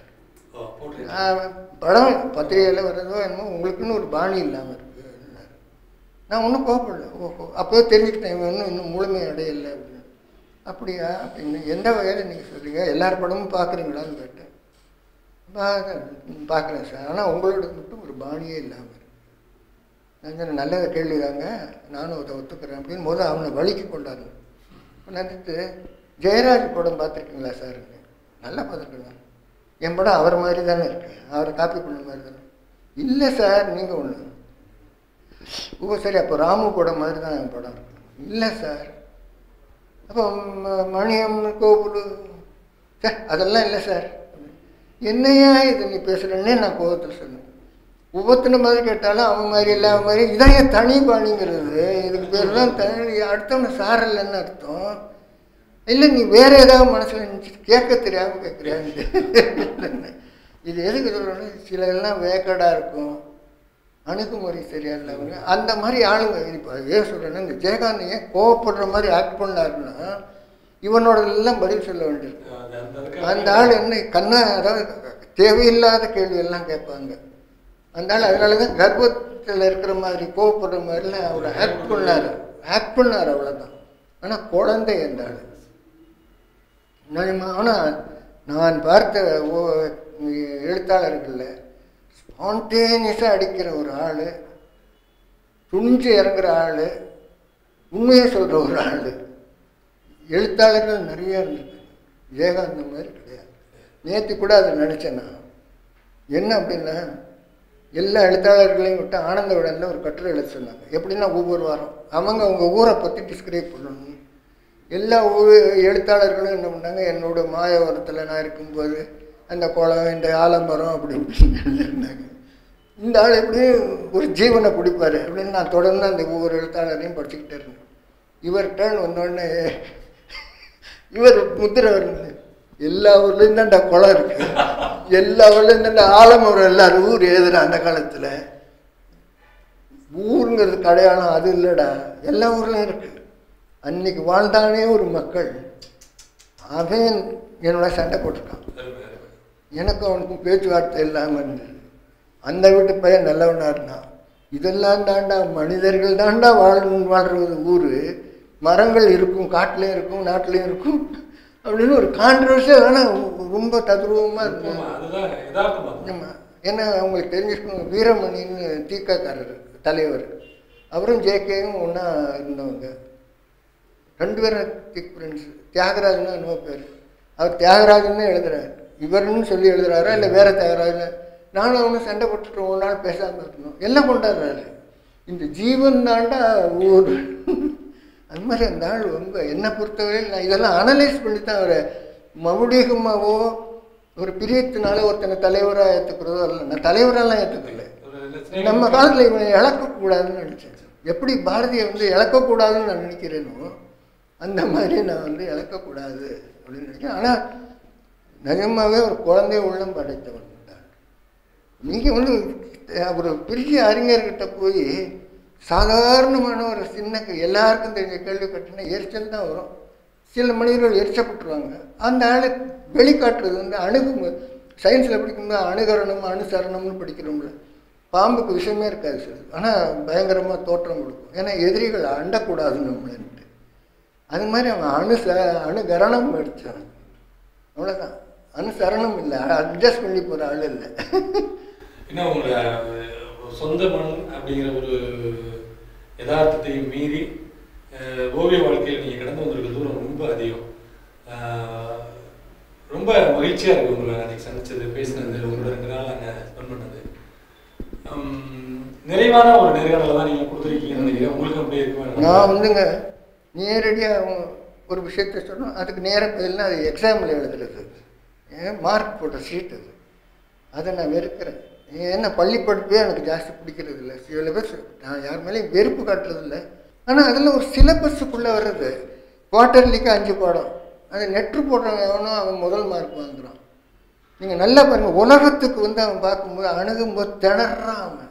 ஓ, portrait. ஆஹ் படம் பத்திரிகையில் வர்றதோ என்னமோ உங்களுக்குன்னு ஒரு பாணி இல்லாமல் இருக்கு நான் ஒன்றும் கோவப்படல ஓஹோ அப்போவே தெரிஞ்சுக்கிட்டேன் இவன் இன்னும் இன்னும் முழுமை அடையலை அப்படின்னு அப்படியா அப்படின்னு எந்த வகையில் நீங்கள் சொல்றீங்க எல்லார் படமும் பார்க்குறீங்களான்னு கேட்டேன் பார்க்குறேன் சார் ஆனால் உங்களோட மட்டும் ஒரு பாணியே இல்லாமல் இருக்கு நான் சொன்னேன் நல்லதை கேள்விதாங்க நானும் அதை ஒத்துக்கிறேன் அப்படின்னு முதல்ல அவனை வழிக்கு கொண்டாங்க நினைத்து ஜெயராஜ் படம் பார்த்துருக்கீங்களா சார் நல்லா பார்த்துருக்கேன் என் படம் அவர் மாதிரி தானே இருக்கு அவரை காப்பி பண்ண மாதிரி தானே இல்லை சார் நீங்கள் ஒன்று ஓ சரி அப்போ ராமு படம் மாதிரி தான் என் படம் இருக்கு இல்லை சார் அப்போ ம- மணியம் கோகுலு சார் அதெல்லாம் இல்லை சார் என்னையா இது நீ பேசுகிறேன்னே நான் கோபத்தில் சொன்னேன் ஒவ்வொருத்தன மாதிரி கேட்டாலும் அவன் மாதிரி இல்லை அவன் மாதிரி இதான் என் தனி பாணிங்கிறது இதுக்கு பேர் தான் தனி அடுத்தவனை சார் இல்லைன்னு அர்த்தம் இல்லை நீ வேற ஏதாவது மனசில் நினச்சி கேட்க தெரியாமல் கேட்குறியான்னு இது எதுக்கு சொல்கிறேன்னா சில எல்லாம் வேக்கடாக இருக்கும் அணுகுமுறை சரியா இல்லாம அந்த மாதிரி ஆளுங்க இப்போ ஏன் சொல்கிறேன்னா இந்த ஜெயகாந்த் ஏன் கோவப்படுற மாதிரி ஆக்ட் பண்ணாருன்னா இவனோட எல்லாம் பதில் சொல்ல வேண்டியிருக்கு அது அந்த அதுக்கு- அந்த ஆள் என்ன கண்ணா அதாவது தேவையில்லாத கேள்வி எல்லாம் கேட்பாங்க அந்த ஆள் அதனால தான் கர்ப்பத்தில் இருக்கிற மாதிரி கோவப்படுற மாதிரிலாம் அவர் ஆக்ட் பண்ணார் ஆக்ட் பண்ணார் அவ்வளோதான் ஆனால் குழந்தை அந்த ஆள் நான் ஆனால் நான் பார்த்த ஓ எழுத்தாளர்களில் ஸ்பான்டேனியஸாக அடிக்கிற ஒரு ஆள் துணிஞ்சு இறங்குற ஆள் உண்மையை சொல்கிற ஒரு ஆள் எழுத்தாளர்கள் நிறைய இருந்திருக்கு விவேகானந்த மாதிரி கிடையாது நேற்று கூட அதை நினச்சேன் நான் என்ன அப்படின்னா எல்லா எழுத்தாளர்களையும் விட்டு ஆனந்த விடனில் ஒரு கட்டுரை எழுத சொன்னாங்க எப்படின்னா ஒவ்வொரு வாரம் அவங்க அவங்க ஊரை பற்றி டிஸ்கிரைப் பண்ணணும் எல்லா ஊர் எழுத்தாளர்களும் என்ன பண்ணாங்க என்னோட மாயவரத்தில் நான் இருக்கும்போது அந்த குளம் இந்த ஆலமரம் அப்படி இப்படின்னு எழுதியிருந்தாங்க இந்த ஆள் எப்படி ஒரு ஜீவனை பிடிப்பாரு அப்படின்னு நான் தொடர்ந்து அந்த ஒவ்வொரு எழுத்தாளரையும் படிச்சுக்கிட்டே இருந்தேன் இவர் டேர்ன் வந்தோடனே இவர் முத்திரை வருது எல்லா ஊர்லேயும் தான்டா குளம் இருக்கு எல்லா ஊர்லேயும் தான்டா ஆலமரம் எல்லாரும் ஊர் எழுதுற அந்த காலத்தில் ஊருங்கிறது அடையாளம் அது இல்லைடா எல்லா ஊர்லையும் இருக்கு அன்னைக்கு வாழ்ந்தானே ஒரு மக்கள் அவன் என்னோட சண்டை போட்டிருக்கான் அருமை, அருமை. எனக்கும் அவனுக்கும் பேச்சுவார்த்தை இல்லாமல் இருந்தது அந்த வீட்டு பையன் நல்லவனா இருந்தான் இதெல்லாம் தாண்டா மனிதர்கள் தாண்டா வாழ் வாழ்றது ஊர் மரங்கள் இருக்கும் காட்டுலேயும் இருக்கும் நாட்டிலையும் இருக்கும் அப்படின்னு ஒரு கான்ட்ரவர்சியாக ஆனால் ரொம்ப தத்ரூபமாக இருக்கும் ஆமா, அதுதான் யதார்த்தமா இருக்கு. ஆமா. ஏன்னா அவங்களுக்கு தெரிஞ்சிருக்கணும் வீரமணின்னு தீக்காக்காரர் தலைவர் அவரும் ஜேகேயும் ஒன்றா இருந்தவங்க ரெண்டு பேரும் திக் ஃப்ரெண்ட்ஸ் தியாகராஜன் என்னவோ பேர் அவர் தியாகராஜன்னு எழுதுறாரு இவர்னு சொல்லி எழுதுறாரா இல்லை வேற தியாகராஜன் நானும் அவனும் சண்டை போட்டுட்டு ஒரு நாள் பேசாமல் இருக்கணும் எல்லாம் கொண்டாடுறாரு இந்த ஜீவன் தாண்டா ஊர் அது மாதிரி அந்த ஆள் ரொம்ப என்னை பொறுத்தவரையில் நான் இதெல்லாம் அனலைஸ் பண்ணி தான் அவரை மௌடிகமாவோ ஒரு பிரியத்தினால ஒருத்தனை தலைவராக ஏற்றுக்கிறதோ இல்லை நான் தலைவரெல்லாம் ஏற்றுக்கல ஒரு என்ன சிநேகம் நம்ம காலத்தில் இவனை இழக்கக்கூடாதுன்னு நினச்சேன் எப்படி பாரதியை வந்து இழக்கக்கூடாதுன்னு நான் நினைக்கிறேனோ அந்த மாதிரி நான் வந்து இழக்கக்கூடாது அப்படின்னு நினைக்கிறேன் ஆனால் நிஜமாவே ஒரு குழந்தை உள்ளம் படைத்தவன் தான் நீங்கள் வந்து அஹ், ஒரு பெரிய அறிஞர்கிட்ட போய் சாதாரணமான ஒரு சின்ன கே- எல்லாருக்கும் தெரிஞ்ச கேள்வி கட்டினா எரிச்சல் தான் வரும் சில மனிதர்கள் எரிச்சப்பட்டுருவாங்க அந்த ஆளை வெளிக்காட்டுறது வந்து அணுகு சயின்ஸில் படிக்கும்போது அணுகரணம் அணுசரணம்னு படிக்கிறோம்ல பாம்புக்கு விஷயமே இருக்காது சார் ஆனால் பயங்கரமாக தோற்றம் கொடுக்கும் ஏன்னா எதிரிகள் அண்டக்கூடாது நம்மளுன்ட்டு அது மாதிரி அவன் அணு ச அணுகரணம் படித்தான் அவ்வளோதான் அனுசரணம் இல்லை அட்ஜஸ்ட் பண்ணி போகிற ஆள் இல்லை என்ன உங்களை அஹ், சொந்த மண் அப்படிங்கிற ஒரு யதார்த்தத்தையும் மீறி அஹ், ஓவிய வாழ்க்கையில் நீங்கள் கடந்து வந்திருக்க தூரம் ரொம்ப அதிகம் அஹ், ரொம்ப மகிழ்ச்சியாக இருக்கு உங்களை அன்னைக்கு சந்திச்சது பேசினது உங்களோட ரெண்டு நாள் நாங்கள் ஸ்பெண்ட் பண்ணது உம், நிறைவான ஒரு நேர்காணலை தான் நீங்கள் கொடுத்துருக்கீங்கன்னு நினைக்கிறேன் உங்களுக்கு அப்படியே இருக்கு நான் வந்துங்க நேரடியாக ஒரு விஷயத்த சொன்னோம் அதுக்கு நேர பதில்னா அது எக்ஸாமில் எழுதுறது ஏன் மார்க் போட்ட சீட் அது அதை நான் வெறுக்கிறேன் ஏன்னா பள்ளி படிப்பே எனக்கு ஜாஸ்தி பிடிக்கிறது இல்லை சில பேர் சொ- நான் யார் மேலேயும் வெறுப்பு காட்டுறது இல்லை ஆனால் அதில் ஒரு சிலபஸுக்குள்ளே வர்றது குவார்ட்டர்லிக்கு அஞ்சு பாடம் அது நெட்ரு போடுறவன் எவனோ அவன் முதல் மார்க் வாங்குறான் நீங்கள் நல்லா பாருங்கள் உலகத்துக்கு வந்து அவன் பார்க்கும்போது அணுகும்போது திணறான் அவன்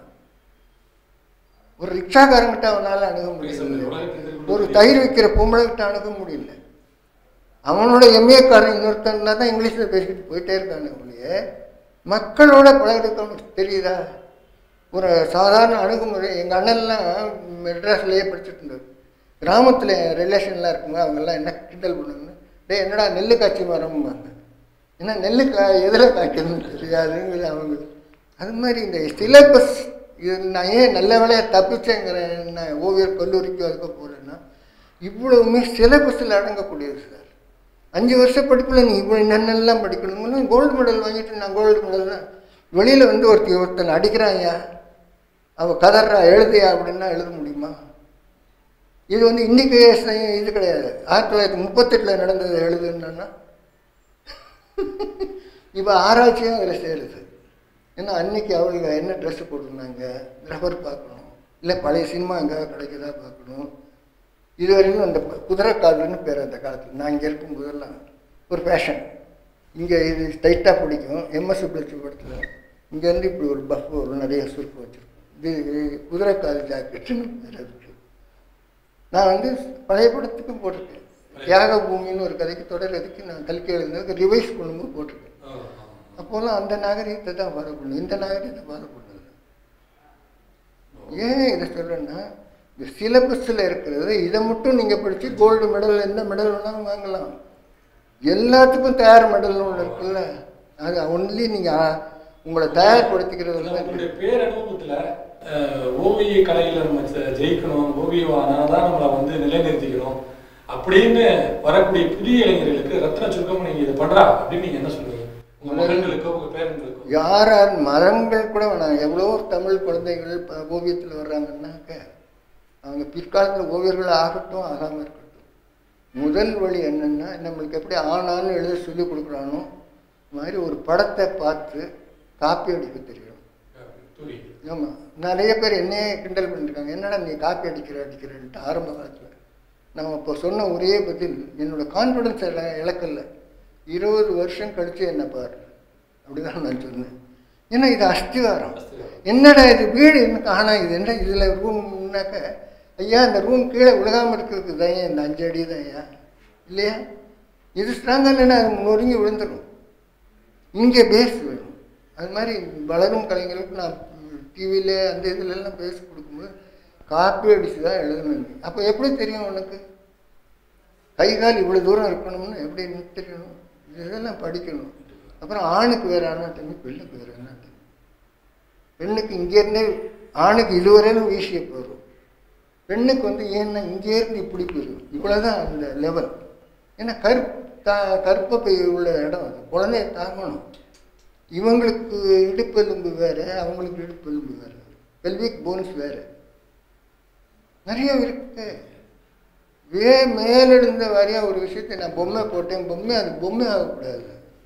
ஒரு ரிக்ஷாக்காரங்கிட்ட அவனால் அணுக முடியல ஒரு தயிர் விற்கிற பொம்பளைகிட்ட அணுக முடியல அவனோட எம்ஏ காரன் இன்னொருத்தன் தான் இங்கிலீஷில் பேசிக்கிட்டு போயிட்டே இருக்கானே ஒழிய மக்களோட பழகிறதுக்கு அவனுக்கு தெரியுதா ஒரு சாதாரண அணுகுமுறை எங்கள் அண்ணன்லாம் மெட்ராஸ்லேயே படிச்சுட்டு இருந்தார் கிராமத்தில் ரிலேஷன்லாம் இருக்குங்க அவங்கெல்லாம் என்ன கிண்டல் பண்ணுவாங்க டேய் என்னடா நெல்லு காய்ச்சி மரம்பாங்க ஏன்னா நெல்லு கா எதில் காய்க்கணும்னு தெரியாதுங்கிறது அவங்க அது மாதிரி இந்த சிலபஸ் இது நான் ஏன் நல்ல வேலையை தப்பிச்சேங்கிறேன் நான் ஓவியர் கல்லூரிக்கு அதுக்கு போகிறேன்னா இவ்வளவுமே சிலபஸில் அடங்கக்கூடியது சார் அஞ்சு வருஷ படிப்பில் நீ இவ்வளோ என்னென்னலாம் படிக்கணும்னு கோல்டு மெடல் வாங்கிட்டு நான் கோல்டு மெடல் தான் வெளியில் வந்து ஒருத்தி ஒருத்தன் அடிக்கிறான்யா அவள் கதறா எழுதியா அப்படின்னா எழுத முடியுமா இது வந்து இன்னைக்கு ச- இது கிடையாது ஆயிரத்தி தொள்ளாயிரத்தி முப்பத்தெட்டில் நடந்தது எழுதுன்னா இப்போ ஆராய்ச்சியும் அதில் சேருது ஏன்னா அன்னைக்கு அவளுங்க என்ன ட்ரெஸ் போட்டிருந்தாங்க ரப்பர் பார்க்கணும் இல்லை பழைய சினிமா எங்கேயாவது கிடைக்குதா பார்க்கணும் இது வரைக்கும் அந்த ப- குதிரைக்காதுன்னு பேர் அந்த காலத்தில் நான் இங்கே இருக்கும்போதெல்லாம் ஒரு ஃபேஷன் இங்கே இது டைட்டாக பிடிக்கும் எம்எஸ் பிளச்சு படத்தில் இங்கேருந்து இப்படி ஒரு பஃப் வரும் நிறைய சுருக்கு வச்சுருக்கோம் இது குதிரைக்காது ஜாக்கெட்டுன்னு பேர் அதுக்கு நான் வந்து பழைய படத்துக்கும் போட்டிருக்கேன் தியாக பூமின்னு ஒரு கதைக்கு தொடர் அதுக்கு நான் கல்கி எழுதுனதுக்கு ரிவைஸ் பண்ணும்போது போட்டிருக்கேன் அப்போல்லாம் அந்த நாகரிகத்தை தான் ஃபாலோ பண்ணு இந்த நாகரிகத்தை ஃபாலோ பண்ணல ஏன் இதை சொல்றேன்னா இந்த சிலபஸில் இருக்கிறது இதை மட்டும் நீங்கள் படித்து கோல்டு மெடல் எந்த மெடல் வேணாலும் வாங்கலாம் எல்லாத்துக்கும் தயார் மெடல்னு ஒன்று இருக்குல்ல அது ஒன்லி நீங்கள் உங்களை தயார்படுத்திக்கிறது தான் உங்களுடைய பேரனுபவத்துல அஹ், ஓவிய கலையில நம்ம ஜெ- ஜெயிக்கணும் ஓவியவானா தான் நம்மளை வந்து நிலைநிறுத்திக்கணும் அப்படின்னு வரக்கூடிய புதிய இளைஞர்களுக்கு ரத்ன சுருக்கம் நீங்க இதை பண்றா அப்படின்னு நீங்க என்ன சொல்லுவீங்க உங்க மகன்களுக்கோ உங்க பேரன்களுக்கோ யார் யார் மரங்கள் கூட வேணாம் எவ்வளோ தமிழ் குழந்தைகள் இப்போ ஓவியத்தில் வர்றாங்கன்னாக்க அவங்க பிற்காலத்தில் ஓவியர்கள் ஆகட்டும் ஆகாமல் இருக்கட்டும் முதல் வழி என்னென்னா நம்மளுக்கு எப்படி ஆனான்னு எழுத சொல்லி கொடுக்குறானோ இது மாதிரி ஒரு படத்தை பார்த்து காப்பி அடிக்க தெரியும் புரியுது ஆமாம் நிறைய பேர் என்னையே கிண்டல் பண்ணியிருக்காங்க என்னடா நீ காப்பி அடிக்கிற அடிக்கிறேன்ட்டு ஆரம்ப காலத்தில் நான் இப்போ சொன்ன ஒரே பதில் என்னோட கான்ஃபிடன்ஸ் இழ இழக்கல இருபது வருஷம் கழிச்சு என்ன பாரு அப்படிதான் நான் சொன்னேன் ஏன்னா இது அஸ்திவாரம் என்னடா இது வீடு என்ன காணா இது என்ன இதில் ரூம்னாக்க ஐயா இந்த ரூம் கீழே விழுகாமல் இருக்கிறதுக்கு தான் ஏன் இந்த அஞ்சு அடி தான் ஐயா இல்லையா இது ஸ்ட்ராங்காக இல்லைன்னா அது நொறுங்கி விழுந்துடும் இங்கே பேஸ் வேணும் அது மாதிரி வளரும் கலைஞர்களுக்கு நான் டிவியில் அந்த இதுல எல்லாம் பேசி கொடுக்கும்போது காப்பி அடிச்சு தான் எழுதணும் அப்போ எப்படி தெரியும் உனக்கு கை கால் இவ்வளோ தூரம் இருக்கணும்னு எப்படி எனக்கு தெரியணும் இதெல்லாம் படிக்கணும் அப்புறம் ஆணுக்கு வேறு அனாட்டமி பெண்ணுக்கு வேறு அனாட்டமி பெண்ணுக்கு இங்கேருந்தே ஆணுக்கு இதுவரையிலும் வீசிய போயிடும் பெண்ணுக்கு வந்து ஏன்னா இங்கேருந்து இப்படி போயிடும் இவ்வளோதான் அந்த லெவல் ஏன்னா கருப் தா கற்பப்பை உள்ள இடம் அது குழந்தைய தாங்கணும் இவங்களுக்கு இடுப்பெலும்பு வேறு அவங்களுக்கு இடுப்பெலும்பு வேறு பெல்விக் போன்ஸ் வேறு நிறைய இருக்கு வே மேலெழுந்த வாரியாக ஒரு விஷயத்தை நான் பொம்மை போட்டேன் பொம்மை அது பொம்மை ஆகக்கூடாது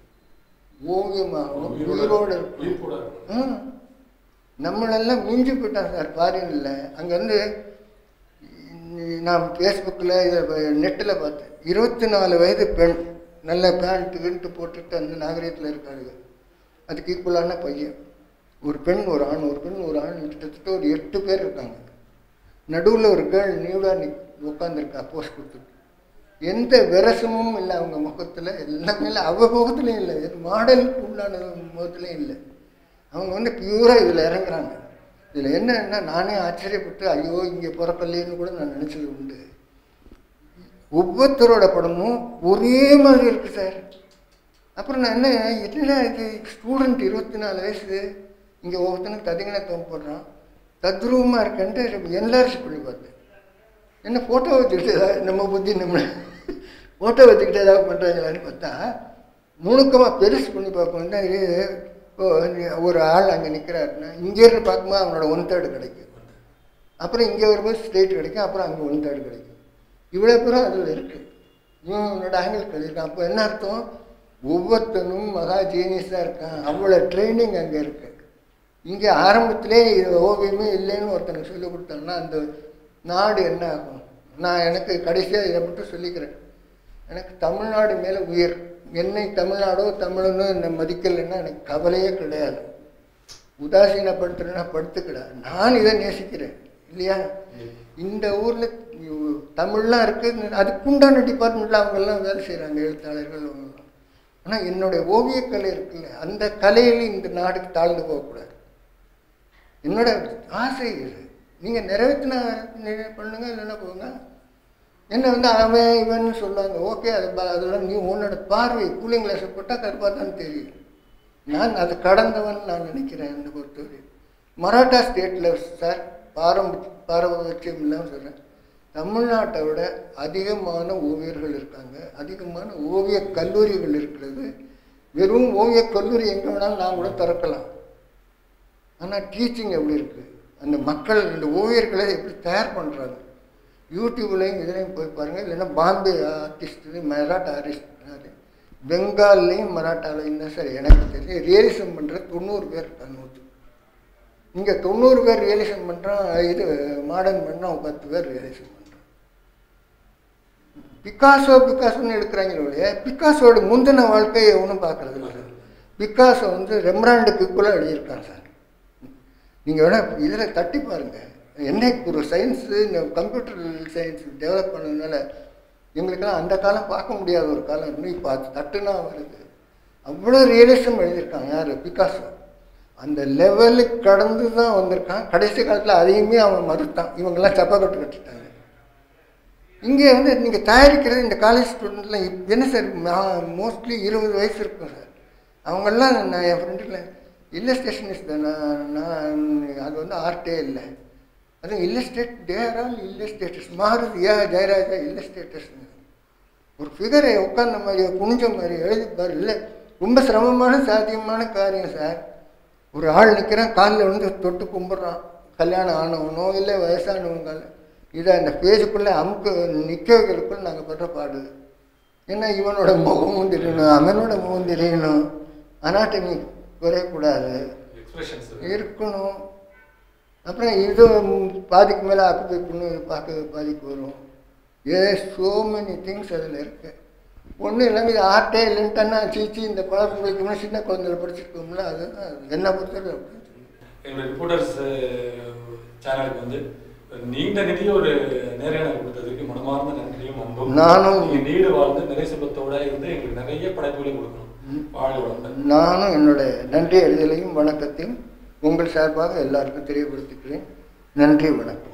ஓவியமாகணும் உயிரோடு இருக்கும் உயிர் கூட இருக்கணும். ம். நம்மளெல்லாம் மிஞ்சி போயிட்டான் சார் ஃபாரின்ல அங்கேருந்து நான் ஃபேஸ்புக்கில் இதை நெட்டில் பார்த்தேன் இருபத்தி நாலு வயது பெண் நல்ல பேண்ட் கிண்ட்டு போட்டுட்டு அந்த நாகரிகத்தில் இருக்காளுங்க அதுக்கு ஈக்குவலான பையன் ஒரு பெண் ஒரு ஆண் ஒரு பெண் ஒரு ஆண் கிட்டத்தட்ட ஒரு எட்டு பேர் இருக்காங்க நடுவில் ஒரு கேர்ள் நியூடாக நி உட்காந்துருக்கா போஸ்ட் கொடுத்துட்டு எந்த விரசமும் இல்லை அவங்க முகத்தில் எல்லாமே இல்லை அவ முகத்துலையும் இல்லை இது மாடலுக்கு உண்டான முகத்துலையும் இல்லை அவங்க வந்து பியூராக இதில் இறங்குறாங்க இதில் என்னன்னா நானே ஆச்சரியப்பட்டு ஐயோ இங்கே பிறக்கலையேன்னு கூட நான் நினச்சது உண்டு ஒவ்வொருத்தரோட படமும் ஒரே மாதிரி இருக்கு சார் அப்புறம் நான் என்ன என்ன இது ஸ்டூடெண்ட் இருபத்தி நாலு வயசு இங்கே ஒவ்வொருத்தனுக்கு ததிங்கனத்தம் போடுறான் தத்ரூபமாக இருக்கேன்ட்டு என்லார்ஜ் பண்ணி பார்த்தேன் என்ன ஃபோட்டோ வச்சுக்கிட்டு ஏதாவது நம்ம புத்தி நம்ம ஃபோட்டோ வச்சுக்கிட்டு ஏதாவது பண்ணுறாங்களான்னு பார்த்தா நுணுக்கமாக பெருசு பண்ணி பார்க்கணுன்னா இது இப்போ ஒரு ஆள் அங்கே நிற்கிறாருன்னா இங்கேருந்து பார்க்கும்போது அவனோட ஒன் தேர்டு கிடைக்கும் அப்புறம் இங்கே வரும்போது ஸ்ட்ரெயிட் கிடைக்கும் அப்புறம் அங்கே ஒன் தேர்டு கிடைக்கும் இவ்வளோ பேரும் அதில் இருக்குது இவனோட ஆங்கிள் கழியிருக்கான் அப்போ என்ன அர்த்தம் ஒவ்வொருத்தனும் மகா ஜீனியஸாக இருக்கான் அவ்வளோ ட்ரைனிங் அங்கே இருக்கு இங்கே ஆரம்பத்திலே இது ஓவியமே இல்லைன்னு ஒருத்தனுக்கு சொல்லி கொடுத்தாங்கன்னா அந்த நாடு என்ன ஆகும் நான் எனக்கு கடைசியாக இதை மட்டும் சொல்லிக்கிறேன் எனக்கு தமிழ்நாடு மேலே உயிர் என்னை தமிழ்நாடோ தமிழனோ என்னை மதிக்கலைன்னா எனக்கு கவலையே கிடையாது உதாசீனப்படுத்துறேன்னா படுத்துக்கிடா நான் இதை நேசிக்கிறேன் இல்லையா இந்த ஊரில் தமிழ்லாம் இருக்குது அதுக்குண்டான டிபார்ட்மெண்ட்டில் அவங்கெல்லாம் வேலை செய்கிறாங்க எழுத்தாளர்கள் அவங்கெல்லாம் ஆனால் என்னுடைய ஓவியக்கலை இருக்குல்ல அந்த கலையில் இந்த நாடுக்கு தாழ்ந்து போகக்கூடாது என்னோட ஆசை இது நீங்கள் நிறைவேற்றினா நிறைவே பண்ணுங்க இல்லைன்னா போங்க என்ன வந்து அவன் இவன் சொல்லுவாங்க ஓகே அது ப- அதெல்லாம் நீ உன்னோட பார்வை கூலிங் கிளாஸை போட்டால் கருப்பாக தான் தெரியும் நான் அதை கடந்தவன் நான் நினைக்கிறேன் என்னை பொறுத்தவரை மராட்டா ஸ்டேட்டில் சார் பாரம்ப பாரபட்சம் இல்லாமல் சொல்கிறேன் தமிழ்நாட்டை விட அதிகமான ஓவியர்கள் இருக்காங்க அதிகமான ஓவிய கல்லூரிகள் இருக்கிறது வெறும் ஓவிய கல்லூரி எங்கே வேணாலும் நான் கூட திறக்கலாம் ஆனால் டீச்சிங் எப்படி இருக்குது அந்த மக்கள் இந்த ஓவியர்களை எப்படி தயார் பண்ணுறாங்க யூடியூப்லேயும் இதுலேயும் போய் பாருங்கள் இல்லைன்னா பாம்பே ஆர்டிஸ்ட் மராட்டா ஆர்டிஸ்ட் பெங்கால்லையும் மராட்டாலையும் தான் சார் எனக்கு தெரியும் ரியலிசம் பண்ணுற தொண்ணூறு பேர் இருக்காங்க நூற்று இங்கே தொண்ணூறு பேர் ரியலிசம் பண்ணுறான் இது மாடர்ன் பண்ணுறான் பத்து பேர் ரியலிசம் பண்ணுறான் பிக்காசோ பிக்காசோன்னு எடுக்கிறாங்களே ஒழிய பிக்காசோட முந்தின வாழ்க்கையை ஒன்றும் பார்க்கறது இல்லை சார் பிக்காசோ வந்து ரெம்ராண்டுக்கு கூட எழுதியிருக்கான் சார் நீங்கள் வேணால் இதில் தட்டி பாருங்கள் என்னைக்கு ஒரு சயின்ஸு இந்த கம்ப்யூட்டர் சயின்ஸ் டெவலப் பண்ணதுனால எங்களுக்கெல்லாம் அந்த காலம் பார்க்க முடியாத ஒரு காலம் இன்னும் இப்போ அது தட்டுனா வருது அவ்வளோ ரியலிசம் எழுதியிருக்காங்க யார் பிகாசோ அந்த லெவலுக்கு கடந்து தான் வந்திருக்கான் கடைசி காலத்தில் அதையுமே அவன் மறுத்தான் இவங்கெல்லாம் சப்பாக்கட்டு கட்டிட்டாங்க இங்கே வந்து நீங்கள் தயாரிக்கிறது இந்த காலேஜ் ஸ்டூடெண்ட்லாம் என்ன சார் மோஸ்ட்லி இருபது வயசு இருக்கும் சார் அவங்கெல்லாம் நான் என் ஃப்ரெண்டில் இல்லஸ்ட்ரேஷனிஸ்ட் தான் நான் நான் அது வந்து ஆர்ட்டே இல்லை அதுவும் இல்லஸ்டேட் தேர் ஆல் இல்லஸ்டேட்டஸ் மாறுது ஏ ஜெயராஜா இல்லஸ்டேட்டஸ் ஒரு ஃபிகரை உட்கார்ந்த மாதிரி குனிஞ்ச மாதிரி எழுதி பாரு இல்லை ரொம்ப சிரமமான சாத்தியமான காரியம் சார் ஒரு ஆள் நிற்கிறான் காலில் வந்து தொட்டு கும்பிட்றான் கல்யாணம் ஆனவனோ இல்லை வயசானவங்க இதை அந்த பேஜுக்குள்ளே அமுக்கு நிற்க வைக்கிறதுக்குள்ள நாங்கள் படுற பாடு ஏன்னா இவனோட முகமும் தெரியணும் அவனோட முகம் தெரியணும் அனாட்டமி குறையக்கூடாது எக்ஸ்பிரஷன்ஸ் இருக்கணும் அப்புறம் இது பாதிக்கு மேலே ஆக்குப்பை பண்ணு பார்க்க பாதிக்கு வரும் ஏ சோ மெனி திங்ஸ் அதில் இருக்கு ஒன்றும் இல்லாமல் இது ஆர்ட்டே இல்லைன்ட்டன்னா சீச்சி இந்த குழப்பம் பிடிக்கணும் சின்ன குழந்தைல படிச்சிருக்கோம்ல அதுதான் என்ன பொறுத்தவரை அப்படின்னு சொல்லி எங்களுடைய ரிப்போர்ட்டர்ஸ் சேனலுக்கு வந்து நீண்ட நெடிய ஒரு நேர்காணல் கொடுத்ததுக்கு மனமார்ந்த நன்றியும் அன்பும் நானும் நீங்க நீடு வாழ்ந்து நிறைய செல்வத்தோட இருந்து எங்களுக்கு நிறைய படைப்புகளை கொடுக்கணும் வாழ்க வளமுடன் நானும் என்னுடைய நன்றி அறிதலையும் வணக்கத்தையும் உங்கள் சார்பாக எல்லாருக்கும் தெரியப்படுத்திக்கிறேன் நன்றி வணக்கம்